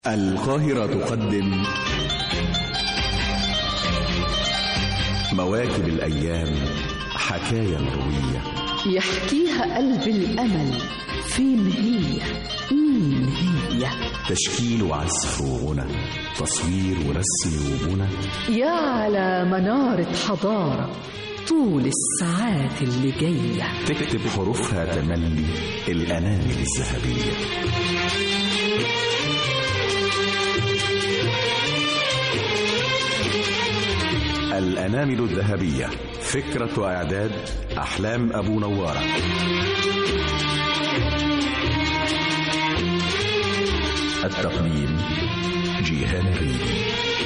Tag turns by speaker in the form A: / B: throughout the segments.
A: القاهرة تقدم مواكب الأيام حكاية مروية
B: يحكيها قلب الأمل فين هي مين هي
A: تشكيل وعزف وغنى تصوير ورسم وبنى
B: يا على منارة حضارة طول الساعات اللي جاية
A: تكتب حروفها تملي الأنامل الذهبية الأنامل الذهبية فكرة وإعداد أحلام أبو نوارة التقديم جيهان الريدي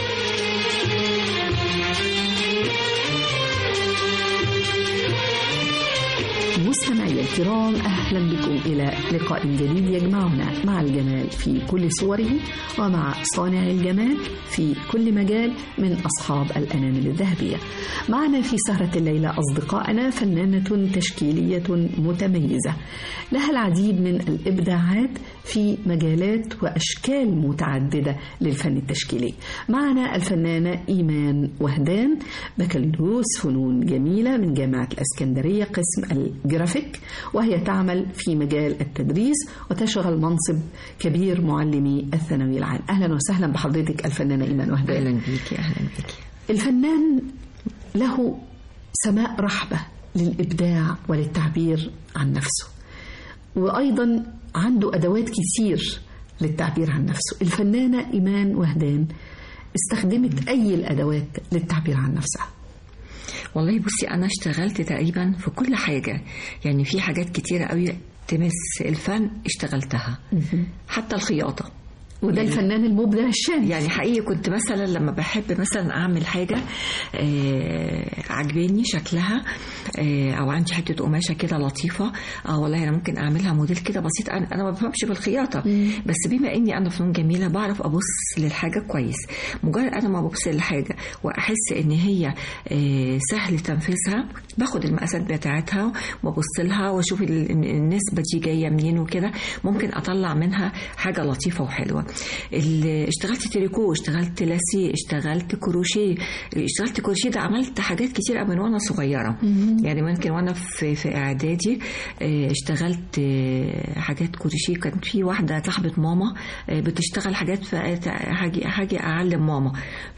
B: مستمعي الكرام أهلا بكم إلى لقاء جديد يجمعنا مع الجمال في كل صوره ومع صانع الجمال في كل مجال من أصحاب الأنامل الذهبية معنا في سهرة الليلة أصدقائنا فنانة تشكيلية متميزة لها العديد من الإبداعات في مجالات وأشكال متعددة للفن التشكيلي معنا الفنانة إيمان وهدان بكالوريوس فنون جميلة من جامعة الإسكندرية قسم الجرافيك وهي تعمل في مجال التدريس وتشغل منصب كبير معلمي الثانوي العام أهلا وسهلا بحضرتك الفنانة إيمان وهدان
C: اهلا بيكي اهلا بيكي
B: الفنان له سماء رحبة للإبداع وللتعبير عن نفسه وأيضا عنده أدوات كتير للتعبير عن نفسه الفنانة إيمان وهدان استخدمت أي الأدوات للتعبير عن نفسها
C: والله بصي انا اشتغلت تقريبا في كل حاجه يعني في حاجات كتيره قوي تمس الفن اشتغلتها حتى الخياطه
B: وده
C: يعني-
B: الفنان المبدع الشامل
C: يعني حقيقي كنت مثلا لما بحب مثلا اعمل حاجه آه عجباني شكلها آه او عندي حته قماشه كده لطيفه اه والله انا ممكن اعملها موديل كده بسيط انا أنا ما بفهمش في الخياطه بس بما اني انا فنون جميله بعرف ابص للحاجه كويس مجرد انا ما ببص للحاجه واحس ان هي آه سهل تنفيذها باخد المقاسات بتاعتها وابص لها واشوف ال- النسبه دي جايه منين وكده ممكن اطلع منها حاجه لطيفه وحلوه ال- اشتغلت تريكو اشتغلت لاسيه اشتغلت كروشيه اشتغلت كروشيه ده عملت حاجات كتير قوي من وانا صغيره يعني ممكن وانا في في اعدادي اه، اشتغلت اه، حاجات كروشيه كان في واحده صاحبه ماما اه، بتشتغل حاجات هاجي هاجي اعلم ماما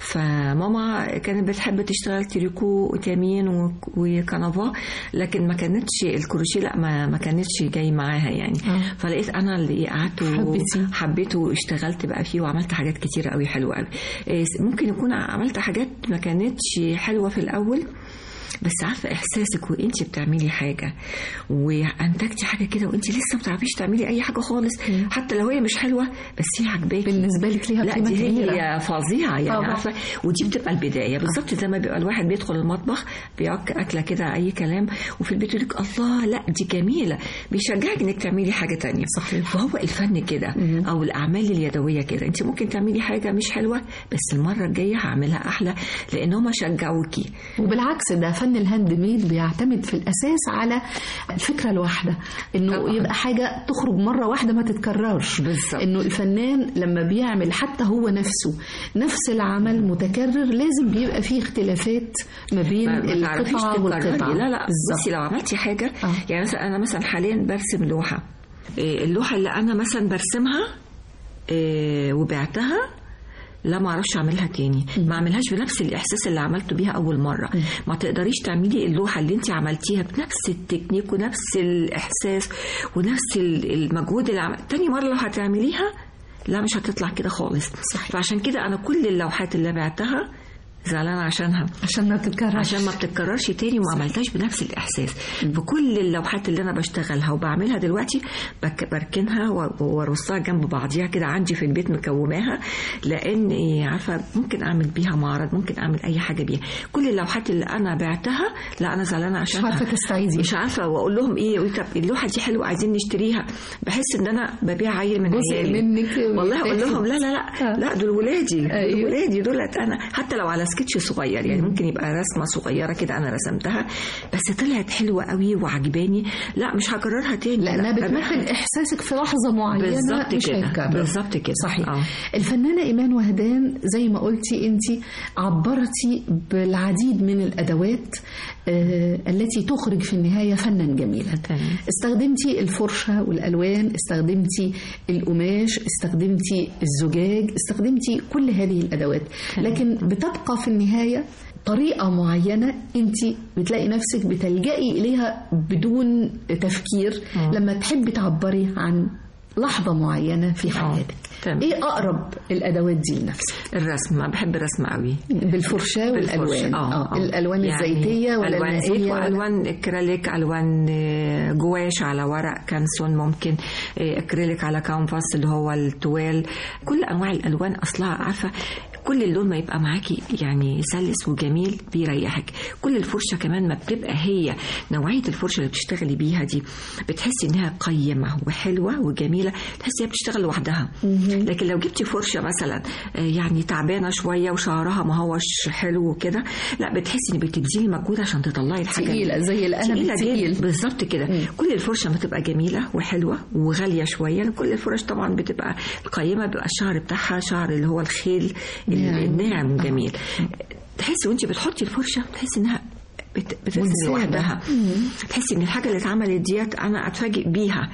C: فماما كانت بتحب تشتغل تريكو وتامين و- وكنفا لكن ما كانتش الكروشيه لا ما, ما كانتش جاي معاها يعني
B: آه.
C: فلقيت انا اللي قعدت و-
B: حبيتيه.
C: حبيته واشتغلت بقى فيه وعملت حاجات كتيرة قوي حلوة قوي إيه، ممكن يكون عملت حاجات ما كانتش حلوة في الأول بس عارفة إحساسك وأنت بتعملي حاجة وأنتجتي حاجة كده وأنت لسه ما بتعرفيش تعملي أي حاجة خالص حتى لو هي مش حلوة بس هي عجباكي
B: بالنسبة لك ليها
C: لا
B: قيمة
C: دي
B: كبيرة
C: هي فظيعة يعني
B: طبعا.
C: عارفة ودي بتبقى البداية بالظبط زي ما بيبقى الواحد بيدخل المطبخ بيعك أكلة كده أي كلام وفي البيت يقول لك الله لا دي جميلة بيشجعك إنك تعملي حاجة تانية
B: صحيح.
C: فهو الفن كده أو الأعمال اليدوية كده أنت ممكن تعملي حاجة مش حلوة بس المرة الجاية هعملها أحلى لأن هما شجعوكي
B: وبالعكس ده فن الهاند ميد بيعتمد في الاساس على الفكره الواحده انه
C: طبعاً.
B: يبقى حاجه تخرج مره واحده ما تتكررش
C: بالظبط.
B: انه الفنان لما بيعمل حتى هو نفسه نفس العمل متكرر لازم بيبقى فيه اختلافات ما بين
C: ما- ما تعرفيش
B: القطعه
C: تكرري.
B: والقطعه
C: لا لا
B: بالظبط
C: بصي لو عملتي حاجة
B: آه.
C: يعني مثلا أنا مثلا حاليا برسم لوحة إيه، اللوحة اللي أنا مثلا برسمها إيه، وبعتها لا ما اعرفش اعملها تاني ما اعملهاش بنفس الاحساس اللي عملته بيها اول مره ما تقدريش تعملي اللوحه اللي انت عملتيها بنفس التكنيك ونفس الاحساس ونفس ال- المجهود اللي عمل تاني مره لو هتعمليها لا مش هتطلع كده خالص
B: صحيح.
C: فعشان كده انا كل اللوحات اللي بعتها زعلانه عشانها
B: عشان ما تتكررش
C: عشان ما بتتكررش تاني وما عملتهاش بنفس الاحساس فكل اللوحات اللي انا بشتغلها وبعملها دلوقتي بك بركنها و- وارصها جنب بعضيها كده عندي في البيت مكوماها لان إيه، عارفه ممكن اعمل بيها معرض ممكن اعمل اي حاجه بيها كل اللوحات اللي انا بعتها لا انا زعلانه
B: مش
C: عشانها
B: عارفه تستعيدي
C: مش عارفه واقول لهم ايه يقولوا طب اللوحه دي حلوه عايزين نشتريها بحس ان انا ببيع عيل من
B: جزء
C: عيالي
B: منك
C: والله اقول
B: بيتاخد.
C: لهم لا لا لا
B: آه.
C: لا دول ولادي دول
B: أيوة.
C: ولادي دولت انا حتى لو على سكتش صغير يعني ممكن يبقى رسمه صغيره كده انا رسمتها بس طلعت حلوه قوي وعجباني لا مش هكررها تاني
B: لانها
C: لا،
B: بتمثل احساسك في لحظه معينه
C: بالظبط
B: مش
C: كده
B: هيتكرر
C: بالظبط كده
B: صحيح
C: آه.
B: الفنانة إيمان وهدان زي ما قلتي أنت عبرتي بالعديد من الأدوات آه، التي تخرج في النهاية فنا جميلا
C: تمام.
B: استخدمتي الفرشة والألوان استخدمتي القماش استخدمتي الزجاج استخدمتي كل هذه الأدوات لكن بتبقى في النهاية طريقة معينة أنت بتلاقي نفسك بتلجئي إليها بدون تفكير لما تحبي تعبري عن لحظة معينة في حياتك
C: تمام.
B: ايه اقرب الادوات دي لنفسك
C: الرسم أنا بحب الرسم قوي
B: بالفرشاه
C: بالفرشة.
B: والالوان
C: آه، آه.
B: الالوان
C: يعني
B: الزيتيه ولا
C: الوان زيت
B: المائيه ولا-
C: والوان اكريليك الوان آه، جواش على ورق كانسون ممكن آه، اكريليك على كانفاس اللي هو التوال كل انواع الالوان اصلها عارفه كل اللون ما يبقى معاكي يعني سلس وجميل بيريحك كل الفرشه كمان ما بتبقى هي نوعيه الفرشه اللي بتشتغلي بيها دي بتحسي انها قيمه وحلوه وجميله تحسي هي بتشتغل لوحدها لكن لو جبتي فرشه مثلا آه، يعني تعبانه شويه وشعرها ما هوش حلو وكده لا بتحسي ان بتبذلي مجهود عشان تطلعي الحاجه
B: تقيلة، زي القلم
C: تقيلة
B: التقيل.
C: جدا بالظبط كده كل الفرشه ما تبقى جميله وحلوه وغاليه شويه كل الفرش طبعا بتبقى القيمه بيبقى الشعر بتاعها شعر اللي هو الخيل
B: ناعم.
C: الناعم وجميل تحسي وانت بتحطي الفرشه تحسي انها بت- بترسم
B: منسابة.
C: لوحدها تحسي ان الحاجه اللي اتعملت ديت انا اتفاجئ بيها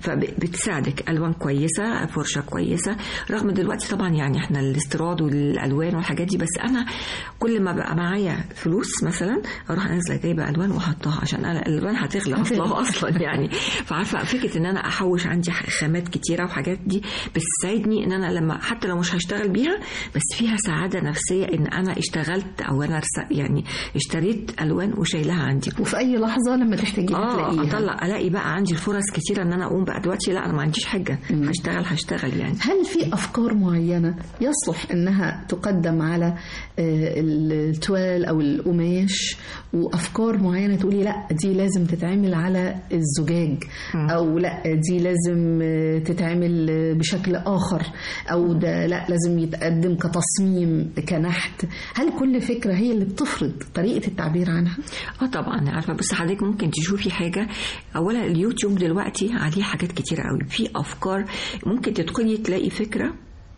C: فبتساعدك الوان كويسه فرشه كويسه رغم دلوقتي طبعا يعني احنا الاستيراد والالوان والحاجات دي بس انا كل ما بقى معايا فلوس مثلا اروح نازله جايبه الوان واحطها عشان انا الالوان هتغلى اصلها اصلا يعني فعارفه فكره ان انا احوش عندي خامات كتيره وحاجات دي بتساعدني ان انا لما حتى لو مش هشتغل بيها بس فيها سعاده نفسيه ان انا اشتغلت او انا رس- يعني اشتريت الوان وشايلها عندي
B: وفي اي لحظه لما تحتاجيها
C: اه
B: تلاقيها
C: اطلع الاقي بقى عندي الفرص كتيره ان انا اقوم بقى دلوقتي لا انا ما عنديش حاجه هشتغل هشتغل يعني
B: هل في افكار معينه يصلح انها تقدم على آه، التوال او القماش وافكار معينه تقولي لا دي لازم تتعمل على الزجاج او لا دي لازم آه، تتعمل آه، بشكل اخر او ده لا لازم يتقدم كتصميم كنحت هل كل فكره هي اللي بتفرض طريقه التعبير عنها
C: اه طبعا عارفه بس حضرتك ممكن تشوفي حاجه اولا اليوتيوب دلوقتي عليه حاجات كتيره قوي في افكار ممكن تدخلي تلاقي فكره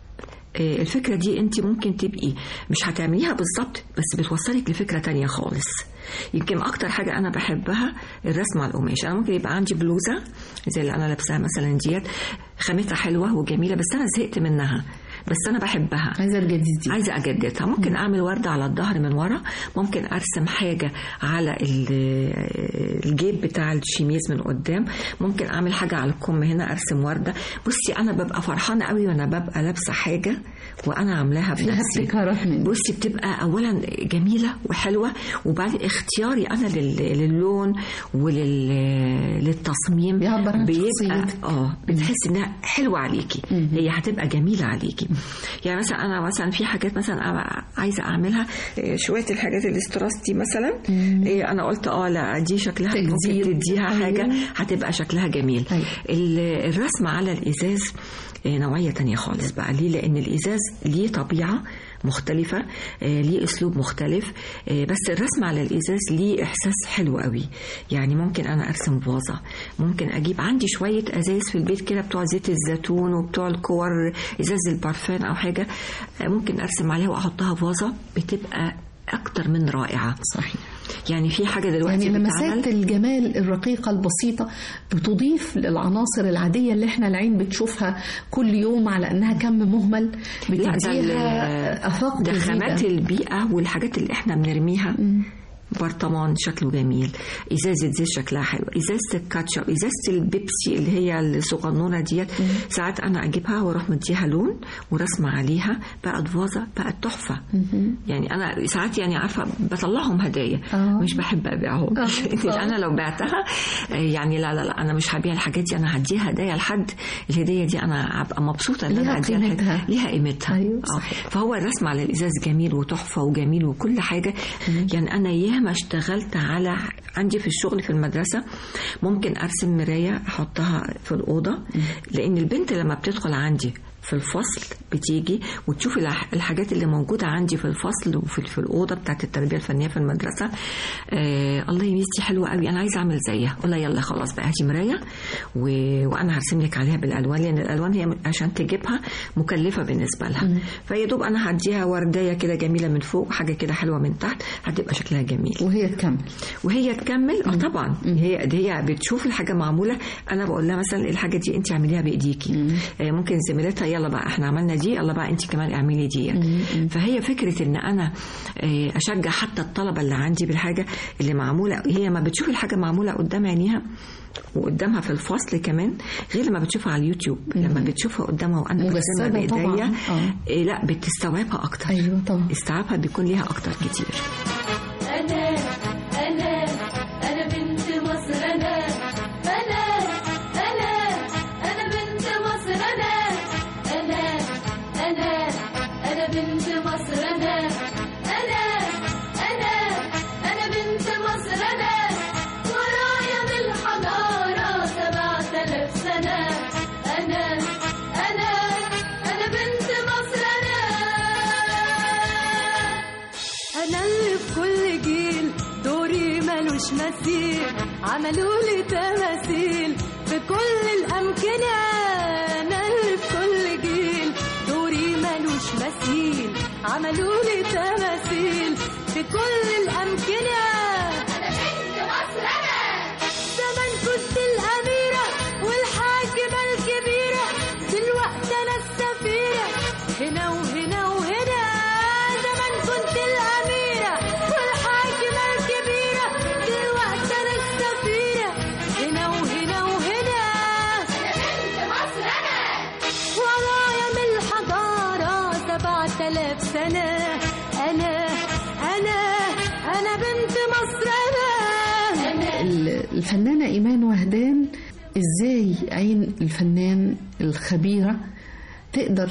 C: آه، الفكرة دي انت ممكن تبقي مش هتعمليها بالظبط بس بتوصلك لفكرة تانية خالص يمكن اكتر حاجة انا بحبها الرسم على القماش انا ممكن يبقى عندي بلوزة زي اللي انا لابساها مثلا ديت خامتها حلوة وجميلة بس انا زهقت منها بس انا بحبها
B: عايزه الجديد
C: عايزه اجددها ممكن اعمل ورده على الظهر من ورا ممكن ارسم حاجه على ال- الجيب بتاع الشميز من قدام ممكن اعمل حاجه على الكم هنا ارسم ورده بصي انا ببقى فرحانه قوي وانا ببقى لابسه حاجه وانا عاملاها
B: فيها
C: بنفسي
B: ابتكارات من
C: بصي بتبقى اولا جميله وحلوه وبعدين اختياري انا لل- للون وللتصميم
B: بيعبر عن
C: بيبقى
B: شخصيتك.
C: اه بتحسي انها حلوه عليكي هي هتبقى جميله عليكي يعني مثلا انا مثلا في حاجات مثلا أنا عايزه اعملها إيه، شويه الحاجات الاستراس دي مثلا إيه، انا قلت اه لا دي شكلها
B: تجديد.
C: ممكن تديها
B: أيوة.
C: حاجه هتبقى شكلها جميل
B: أيوة.
C: ال- الرسم على الازاز إيه، نوعيه تانية خالص بقى ليه لان الازاز ليه طبيعه مختلفة آه، ليه أسلوب مختلف آه، بس الرسم على الإزاز ليه إحساس حلو قوي يعني ممكن أنا أرسم فازة ممكن أجيب عندي شوية أزايز في البيت كده بتوع زيت الزيتون وبتوع الكور إزاز البارفان أو حاجة آه، ممكن أرسم عليها وأحطها فازة بتبقى أكتر من رائعة
B: صحيح
C: يعني في حاجة دلوقتي
B: يعني
C: بتتعمل
B: لمسات الجمال الرقيقة البسيطة بتضيف للعناصر العادية اللي احنا العين بتشوفها كل يوم على انها كم مهمل
C: لا ده
B: بتديها
C: ال-
B: افاق
C: ده خامات
B: جديدة.
C: البيئة والحاجات اللي احنا بنرميها برطمان شكله جميل ازازه زيت شكلها حلو ازازه الكاتشب ازازه البيبسي اللي هي الصغنونه ديت ساعات انا اجيبها واروح مديها لون ورسمه عليها بقت فازه بقت تحفه يعني انا ساعات يعني عارفه بطلعهم هدايا
B: آه.
C: مش بحب ابيعهم
B: آه. آه.
C: انا لو بعتها آه، يعني لا لا لا انا مش هبيع الحاجات دي انا هديها هدايا لحد الهديه دي انا هبقى مبسوطه ان
B: ليها
C: انا اديها لحد-
B: قيمتها.
C: ليها قيمتها
B: أيوة،
C: آه.
B: صحيح.
C: فهو الرسم على الازاز جميل وتحفه وجميل وكل حاجه يعني انا ياما اشتغلت على عندي في الشغل في المدرسه ممكن ارسم مرايه احطها في الاوضه لان البنت لما بتدخل عندي في الفصل بتيجي وتشوف الح- الحاجات اللي موجودة عندي في الفصل وفي في الأوضة بتاعت التربية الفنية في المدرسة آه الله يميز دي حلوة قوي أنا عايزة أعمل زيها أقول لها يلا خلاص بقى هاتي مراية و... وأنا هرسم لك عليها بالألوان لأن الألوان هي عشان تجيبها مكلفة بالنسبة لها فيا دوب أنا هديها وردية كده جميلة من فوق وحاجة كده حلوة من تحت هتبقى شكلها جميل
B: وهي تكمل
C: وهي تكمل اه طبعا هي دي هي بتشوف الحاجه معموله انا بقول لها مثلا الحاجه دي انت اعمليها بايديكي آه، ممكن زميلتها يلا بقى احنا عملنا دي يلا بقى انت كمان اعملي دي فهي فكره ان انا آه، اشجع حتى الطلبه اللي عندي بالحاجه اللي معموله هي ما بتشوف الحاجه معموله قدام عينيها وقدامها في الفصل كمان غير لما بتشوفها على اليوتيوب لما بتشوفها قدامها وانا برسمها
B: مجسدة طبعاً.
C: بايديا
B: آه.
C: آه، لا بتستوعبها اكتر
B: ايوه طبعا
C: استيعابها بيكون ليها اكتر كتير
D: أنا أنا أنا بنت مصر أنا أنا أنا أنا بنت مصر أنا أنا أنا أنا بنت مصر أنا أنا أنا أنا بنت مصر أنا ورايا من الحضارة سبعة آلاف سنة أنا أنا أنا بنت مصر أنا أنا اللي في كل جيل دوري ملوش مثيل عملوا لي تماثيل في كل الأمكنة أنا اللي في كل جيل دوري ملوش مثيل عملوا لي تماثيل في كل الأمكنة أنا بنت مصر أنا زمان كنت الأميرة والحاكمة الكبيرة دلوقتي أنا السفيرة هنا وهنا وهنا زمان كنت الأميرة والحاكمة الكبيرة دلوقتي أنا السفيرة هنا وهنا وهنا أنا بنت مصر أنا ورايا من الحضارة سبعة آلاف سنة أنا أنا أنا بنت مصر أنا أنا
B: ال- الفنانة إيمان وهدان إزاي عين الفنان الخبيرة تقدر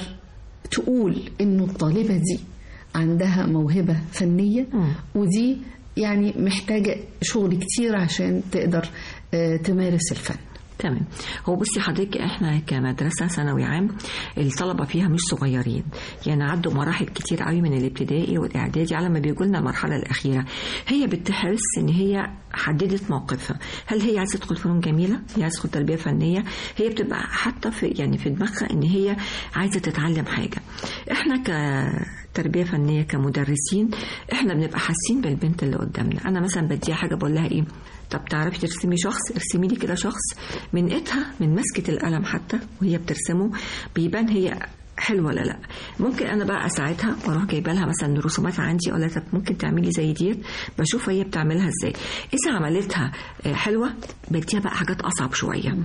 B: تقول إنه الطالبة دي عندها موهبة فنية
C: مم.
B: ودي يعني محتاجة شغل كتير عشان تقدر آه، تمارس الفن
C: تمام هو بصي حضرتك احنا كمدرسه ثانوي عام الطلبه فيها مش صغيرين يعني عدوا مراحل كتير قوي من الابتدائي والاعدادي على ما بيجوا لنا المرحله الاخيره هي بتحرص ان هي حددت موقفها هل هي عايزه تدخل فنون جميله هي عايزه تدخل تربيه فنيه هي بتبقى حتى في يعني في دماغها ان هي عايزه تتعلم حاجه احنا ك تربيه فنيه كمدرسين احنا بنبقى حاسين بالبنت اللي قدامنا انا مثلا بديها حاجه بقول لها ايه طب تعرفي ترسمي شخص ارسمي لي كده شخص من ايدها من مسكه القلم حتى وهي بترسمه بيبان هي حلوه ولا لا ممكن انا بقى اساعدها واروح جايبه لها مثلا رسومات عندي اقول لها طب ممكن تعملي زي ديت بشوف هي بتعملها ازاي اذا عملتها آه، حلوه بديها بقى حاجات اصعب شويه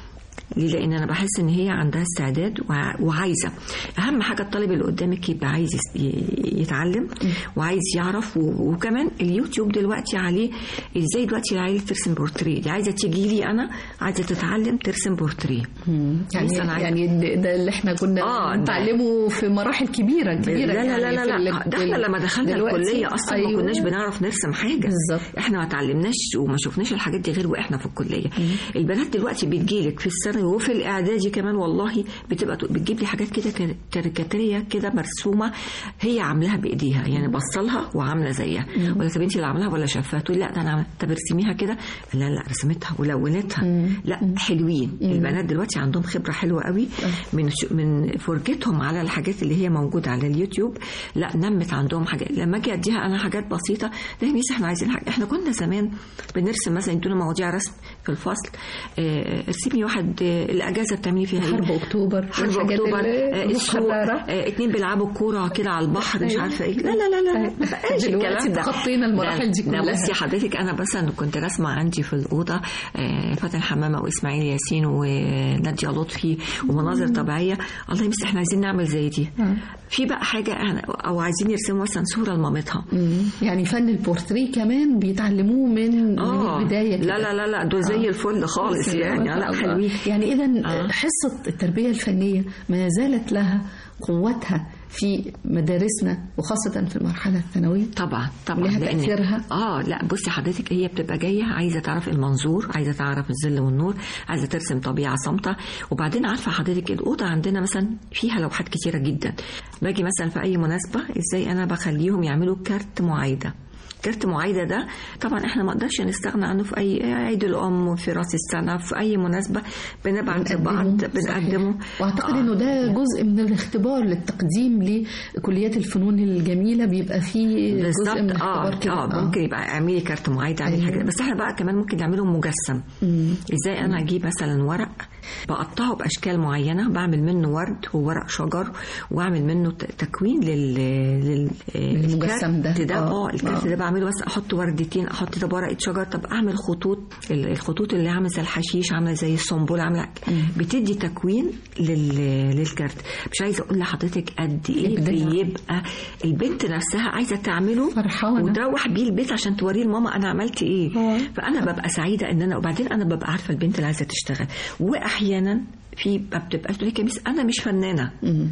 C: ليه لان انا بحس ان هي عندها استعداد وع- وعايزه اهم حاجه الطالب اللي قدامك يبقى عايز يس- ي- يتعلم وعايز يعرف و- وكمان اليوتيوب دلوقتي عليه ازاي دلوقتي العيال ترسم بورتريه دي عايزه تيجي لي انا عايزه تتعلم ترسم بورتريه
B: يعني
C: لسه أنا عايزة-
B: يعني ده- ده اللي احنا كنا
C: آه، ده-
B: نتعلمه في مراحل كبيرة كبيرة
C: لا لا لا
B: يعني
C: لا,
B: في
C: لا.
B: ال-
C: ده احنا
B: ال-
C: لما دخلنا
B: دلوقتي-
C: الكليه اصلا
B: أيوة.
C: ما كناش بنعرف نرسم حاجه
B: بالظبط.
C: احنا ما اتعلمناش وما شفناش الحاجات دي غير واحنا في الكليه البنات دلوقتي بتجيلك في الثانوي وفي الاعدادي كمان والله بتبقى بتجيب لي حاجات كده كار- كاريكاتيريه كده مرسومه هي عاملاها بايديها يعني بصلها وعامله زيها ولا طب انت اللي عاملاها ولا شافها تقول لا ده انا عملت طب ارسميها كده لا لا رسمتها ولونتها لا حلوين البنات دلوقتي عندهم خبره حلوه قوي من ش- من فرجتهم على الحاجات اللي هي موجوده على اليوتيوب لا نمت عندهم حاجات لما اجي اديها انا حاجات بسيطه لا يا ميس احنا عايزين حاجه احنا كنا زمان بنرسم مثلا يدونا مواضيع رسم في الفصل اه، ارسمي واحد اه، الاجازه بتعملي فيها
B: حرب
C: ايه
B: اكتوبر
C: حرب
B: والحاجات
C: اكتوبر
B: اللي-
C: آه، السوق
B: المحررة.
C: آه، اتنين بيلعبوا كوره كده على البحر مش
B: أيوة.
C: عارفه ايه لا لا لا لا ما بقاش
B: دلوقتي
C: الكلام ده
B: تخطينا المراحل دي
C: لا، لا
B: كلها.
C: بصي حضرتك انا مثلا كنت راسمه عندي في الاوضه آه، فاتن حمامه واسماعيل ياسين وناديه لطفي ومناظر طبيعيه الله يمس احنا عايزين نعمل زي دي
B: آه.
C: في بقى حاجه أنا- او عايزين يرسموا مثلا صوره لمامتها
B: مم. يعني فن البورتريه كمان بيتعلموه من من
C: اه
B: البداية كده.
C: لا لا لا لا دول زي الفل خالص يعني لا حلوين
B: يعني إذا
C: آه.
B: حصة التربية الفنية ما زالت لها قوتها في مدارسنا وخاصة في المرحلة الثانوية
C: طبعا طبعا
B: لها
C: لأن-
B: تأثيرها؟
C: اه لا بصي حضرتك هي بتبقى جايه عايزه تعرف المنظور عايزه تعرف الظل والنور عايزه ترسم طبيعه صامته وبعدين عارفه حضرتك الاوضه عندنا مثلا فيها لوحات كتيره جدا باجي مثلا في اي مناسبه ازاي انا بخليهم يعملوا كارت معايده كارت معايده ده طبعا احنا ما نقدرش نستغنى عنه في اي عيد الام وفي راس السنه في اي مناسبه بنبعت لبعض بنقدمه
B: صحيح. واعتقد
C: آه.
B: انه ده جزء من الاختبار للتقديم لكليات الفنون الجميله بيبقى فيه جزء
C: بالظبط
B: من
C: اه
B: الاختبار كده
C: اه ممكن يبقى اعملي كارت معايده اعملي
B: أيوة.
C: حاجه بس احنا بقى كمان ممكن نعمله مجسم ازاي انا اجيب مثلا ورق بقطعه باشكال معينه بعمل منه ورد وورق شجر واعمل منه ت- تكوين لل لل
B: للمجسم ده.
C: الكارت ده
B: آه،
C: اه الكارت
B: آه.
C: ده بعمله بس احط وردتين احط ده ورقه شجر طب اعمل خطوط ال- الخطوط اللي عامله زي الحشيش عامله زي السنبول عامله بتدي تكوين لل للكارت مش عايزه اقول لحضرتك قد ايه
B: إبداع.
C: بيبقى البنت نفسها عايزه تعمله
B: فرحانة.
C: وتروح بيه البيت عشان توريه لماما انا عملت ايه
B: آه.
C: فانا ببقى سعيده ان انا وبعدين انا ببقى عارفه البنت اللي عايزه تشتغل واحيانا في ما بتبقاش تقول لك يا ميس انا مش فنانه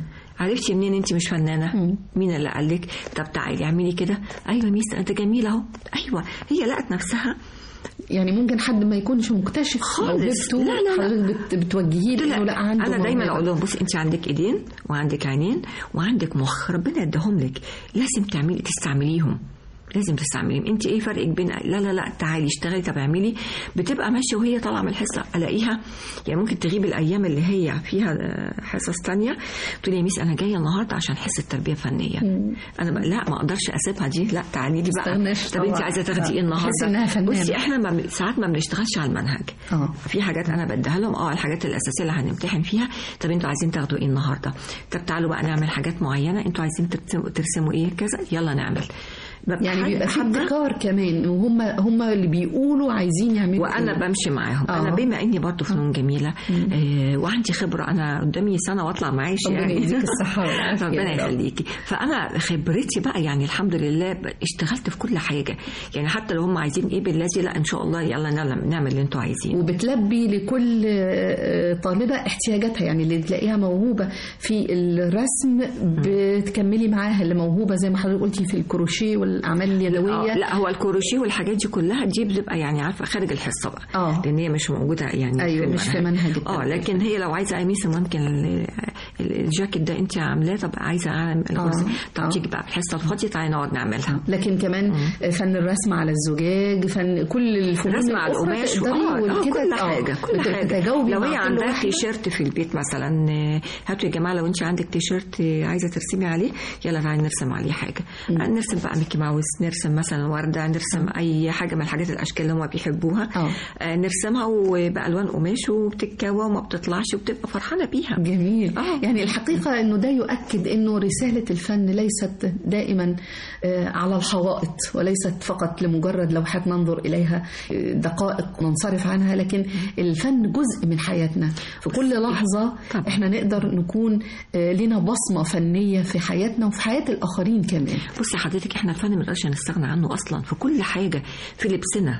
C: عرفتي منين انت مش فنانه مين اللي قال لك طب تعالي اعملي كده ايوه يا ميس انت جميله اهو ايوه هي لقت نفسها
B: يعني ممكن حد ما يكونش مكتشف
C: خالص.
B: موهبته
C: لا، لا، لا.
B: حضرتك بت- بتوجهيه
C: لا
B: انه لا عنده
C: انا دايما
B: موهبة.
C: اقول لهم بصي انت عندك ايدين وعندك عينين وعندك مخ ربنا اداهم لك لازم تعملي تستعمليهم لازم تستعمليهم انت ايه فرقك بين لا لا لا تعالي اشتغلي طب اعملي بتبقى ماشيه وهي طالعه من الحصه الاقيها يعني ممكن تغيب الايام اللي هي فيها آه، حصص تانية تقول لي يا ميس انا جايه النهارده عشان حصه تربيه فنيه انا بقى لا ما اقدرش اسيبها دي لا تعالي لي بقى
B: تستغناش
C: طب انت
B: طبعا.
C: عايزه تاخدي
B: آه.
C: ايه النهارده
B: تحسي إنها فنانة.
C: بصي احنا ما بن- ساعات ما بنشتغلش على المنهج
B: اه
C: في حاجات انا بديها لهم اه الحاجات الاساسيه اللي هنمتحن فيها طب انتوا عايزين تاخدوا ايه النهارده طب تعالوا بقى نعمل حاجات معينه انتوا عايزين ترسموا, ترسموا ايه كذا يلا نعمل ببقى
B: يعني
C: حاجة-
B: بيبقى في
C: حابة
B: ابتكار كمان وهم هم اللي بيقولوا عايزين يعملوا
C: وانا
B: إيه.
C: بمشي معاهم
B: آه.
C: انا بما اني برضه فنون جميله آه وعندي خبره انا قدامي سنه واطلع معاش
B: ربنا
C: يعني
B: يديك الصحة والعافية
C: ربنا
B: يا رب.
C: يخليكي فانا خبرتي بقى يعني الحمد لله ب- اشتغلت في كل حاجه يعني حتى لو هم عايزين ايه بالذي لا ان شاء الله يلا نعمل- نعمل اللي انتوا عايزينه
B: وبتلبي لكل آه، طالبة احتياجاتها يعني اللي تلاقيها موهوبة في الرسم بتكملي معاها اللي موهوبة زي ما حضرتك قلتي في الكروشيه والأعمال اليدوية
C: آه لا هو الكروشيه والحاجات دي كلها دي بتبقى يعني عارفه خارج الحصه بقى
B: آه.
C: لان هي مش موجوده يعني
B: أيوة، مش في منهج
C: اه
B: التربية.
C: لكن هي لو عايزه قميص ممكن ال- ال- الجاكيت ده انت عاملاه طب عايزه اعمل الكرسي طب
B: آه.
C: تيجي بقى في الحصه الفاضيه تعالي نقعد نعملها
B: لكن كمان فن الرسم على الزجاج فن كل الفنون
C: رسم على
B: الأخرى
C: القماش
B: تقدري
C: اه آه،
B: وكده-
C: كل
B: آه،
C: حاجه كل
B: بت-
C: حاجه
B: بتجاوبي
C: لو
B: مع
C: هي
B: كل
C: عندها
B: واحدة.
C: تيشيرت في البيت مثلا آه، هاتوا يا جماعه لو انت عندك تيشيرت آه، عايزه ترسمي عليه يلا تعالي نرسم عليه حاجه آه، نرسم بقى ميكي ماوس نرسم مثلا ورده نرسم اي حاجه من الحاجات الاشكال اللي هم بيحبوها
B: آه.
C: آه، نرسمها وبالوان قماش وبتتكوى وما بتطلعش وبتبقى فرحانه بيها
B: جميل
C: آه.
B: يعني الحقيقة أنه ده يؤكد أنه رسالة الفن ليست دائما آه، على الحوائط وليست فقط لمجرد لوحات ننظر إليها آه، دقائق ننصرف عنها لكن الفن جزء من حياتنا في كل لحظة
C: طبعا.
B: احنا نقدر نكون آه، لنا بصمة فنية في حياتنا وفي حياة الآخرين كمان
C: بصي حضرتك احنا الفن ما نقدرش نستغنى عنه اصلا في كل حاجه في لبسنا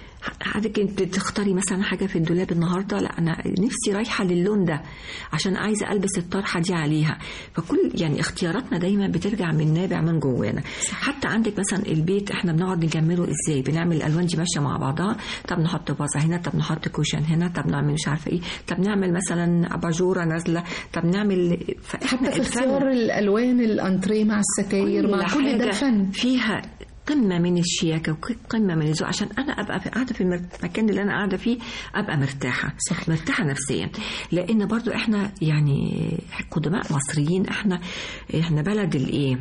C: حضرتك انت تختاري مثلا حاجه في الدولاب النهارده لا انا نفسي رايحه للون ده عشان عايزه البس الطرحه دي عليها فكل يعني اختياراتنا دايما بترجع من نابع من جوانا حتى عندك مثلا البيت احنا بنقعد نجمله ازاي بنعمل الالوان دي ماشيه مع بعضها طب نحط فازه هنا طب نحط كوشن هنا طب نعمل مش عارفه ايه طب نعمل مثلا اباجوره نازله طب نعمل
B: حتى في اختيار الألوان الأنتريه مع الستاير مع كل ده
C: حاجة
B: فن
C: فيها قمة من الشياكة وقمة من الذوق عشان أنا أبقى في قاعدة في المكان اللي أنا قاعدة فيه أبقى مرتاحة
B: صح.
C: مرتاحة نفسيا لأن برضو إحنا يعني قدماء مصريين إحنا إحنا بلد الإيه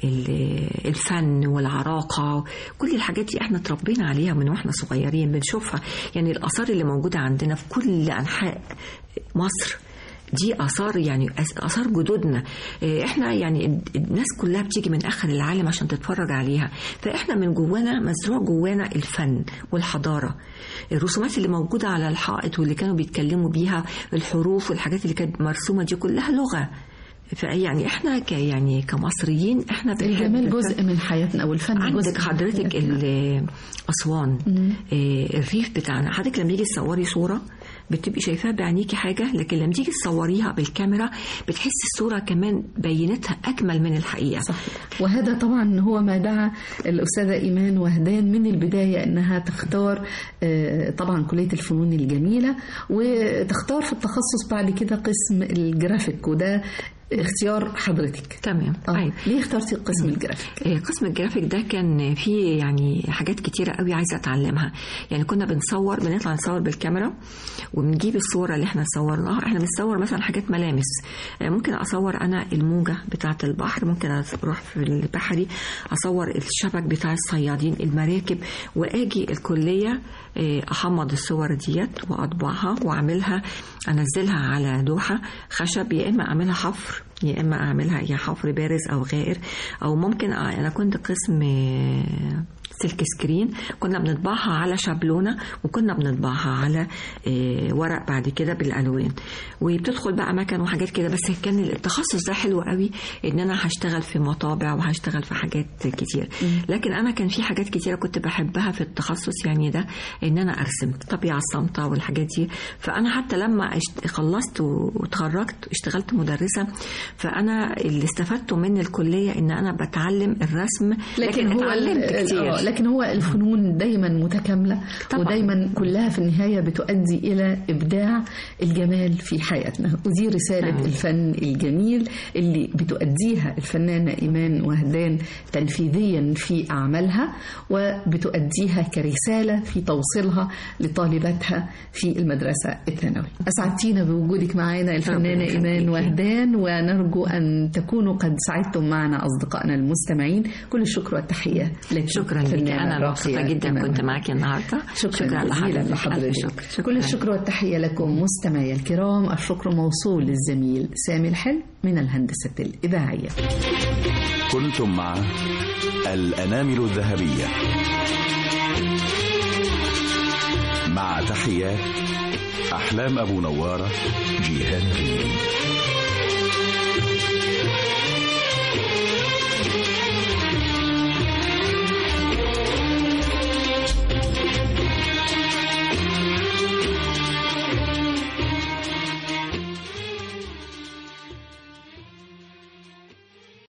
C: ال- الفن والعراقة كل الحاجات دي إحنا تربينا عليها من وإحنا صغيرين بنشوفها يعني الآثار اللي موجودة عندنا في كل أنحاء مصر دي اثار يعني أس- اثار جدودنا إيه، احنا يعني ال- الناس كلها بتيجي من اخر العالم عشان تتفرج عليها فاحنا من جوانا مزروع جوانا الفن والحضاره الرسومات اللي موجوده على الحائط واللي كانوا بيتكلموا بيها الحروف والحاجات اللي كانت مرسومه دي كلها لغه فيعني احنا ك يعني كمصريين احنا بنحب
B: الجمال
C: الفن.
B: جزء من حياتنا والفن جزء
C: عندك
B: من
C: حضرتك
B: حياتنا.
C: ال- أسوان آه، الريف بتاعنا حضرتك لما يجي تصوري صورة بتبقي شايفاها بعينيكي حاجه لكن لما تيجي تصوريها بالكاميرا بتحسي الصوره كمان بينتها اجمل من الحقيقه
B: صحيح وهذا طبعا هو ما دعا الأستاذة إيمان وهدان من البداية أنها تختار آه، طبعا كلية الفنون الجميلة وتختار في التخصص بعد كده قسم الجرافيك وده اختيار حضرتك
C: تمام
B: آه.
C: طيب
B: ليه اخترتي قسم الجرافيك؟
C: آه، قسم الجرافيك ده كان فيه يعني حاجات كتيرة قوي عايزة أتعلمها يعني كنا بنصور بنطلع نصور بالكاميرا وبنجيب الصورة اللي احنا صورناها احنا بنصور مثلا حاجات ملامس آه، ممكن أصور أنا الموجة بتاعة البحر ممكن أروح في البحري أصور الشبك بتاع الصيادين المراكب وأجي الكلية آه، أحمض الصور ديت وأطبعها وأعملها أنزلها على لوحة خشب يا إما أعملها حفر يا اما اعملها يا حفر بارز او غائر او ممكن أ- انا كنت قسم آه، سلك سكرين كنا بنطبعها على شابلونه وكنا بنطبعها على آه، ورق بعد كده بالالوان وبتدخل بقى مكن وحاجات كده بس كان التخصص ده حلو قوي ان انا هشتغل في مطابع وهشتغل في حاجات كتير لكن انا كان في حاجات كتيره كنت بحبها في التخصص يعني ده ان انا ارسم الطبيعه الصامته والحاجات دي فانا حتى لما اشت- خلصت واتخرجت اشتغلت مدرسه فانا اللي استفدته من الكليه ان انا بتعلم الرسم لكن,
B: هو
C: اتعلمت
B: ال-
C: كتير
B: آه، لكن هو الفنون دايما متكامله
C: طبعاً.
B: ودايما كلها في النهايه بتؤدي الى ابداع الجمال في حياتنا ودي رساله
C: نعم.
B: الفن الجميل اللي بتؤديها الفنانه ايمان وهدان تنفيذيا في اعمالها وبتؤديها كرساله في توصيلها لطالباتها في المدرسه الثانوي اسعدتينا بوجودك معنا الفنانه
C: ربنا
B: ايمان
C: يخليكي.
B: وهدان ونرجو ان تكونوا قد سعدتم معنا اصدقائنا المستمعين كل الشكر والتحيه لك
C: شكرا لك
B: فنانة
C: انا
B: راقية
C: مبسوطه جدا
B: إيمان
C: كنت
B: وهدان.
C: معاكي النهارده
B: شكرا,
C: شكرا
B: جزيلا
C: لحضرتك
B: لحضرتك
C: ألف شكر. شكرا.
B: كل الشكر والتحية لكم مستمعي الكرام الشكر موصول للزميل سامي الحلم من الهندسة الإذاعية
A: كنتم مع الأنامل الذهبية مع تحيات أحلام أبو نوارة جيهان ريم